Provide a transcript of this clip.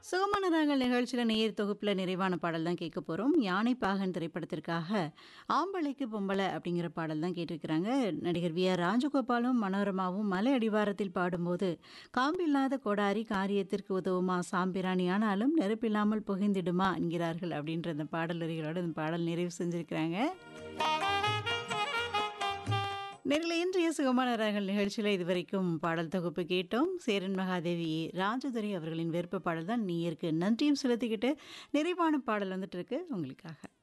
சுகமான ராகங்கள் நிகழ்ச்சியில் நேர் தொகுப்பில் நிறைவான பாடல் தான் கேட்க போகிறோம் யானை பாகன் திரைப்படத்திற்காக ஆம்பளைக்கு பொம்பளை அப்படிங்கிற பாடல் தான் கேட்டிருக்கிறாங்க நடிகர் வி ஆர் ராஜகோபாலும் மனோரமாவும் மலை அடிவாரத்தில் பாடும்போது காம்பில்லாத கோடாரி காரியத்திற்கு உதவுமா சாம்பிராணி ஆனாலும் நெருப்பில்லாமல் புகைந்திடுமா என்கிறார்கள் அப்படின்ற அந்த பாடல் வரிகளோடு இந்த பாடல் நிறைவு செஞ்சுருக்கிறாங்க நேரில் இன்றைய சுகமான ராகங்கள் நிகழ்ச்சியில் இதுவரைக்கும் பாடல் தொகுப்பு கேட்டோம் சேரன் மகாதேவி ராஜதுரை அவர்களின் விருப்ப பாடல் தான் நீருக்கு நன்றியும் செலுத்திக்கிட்டு நிறைவான பாடல் வந்துட்டு இருக்கு உங்களுக்காக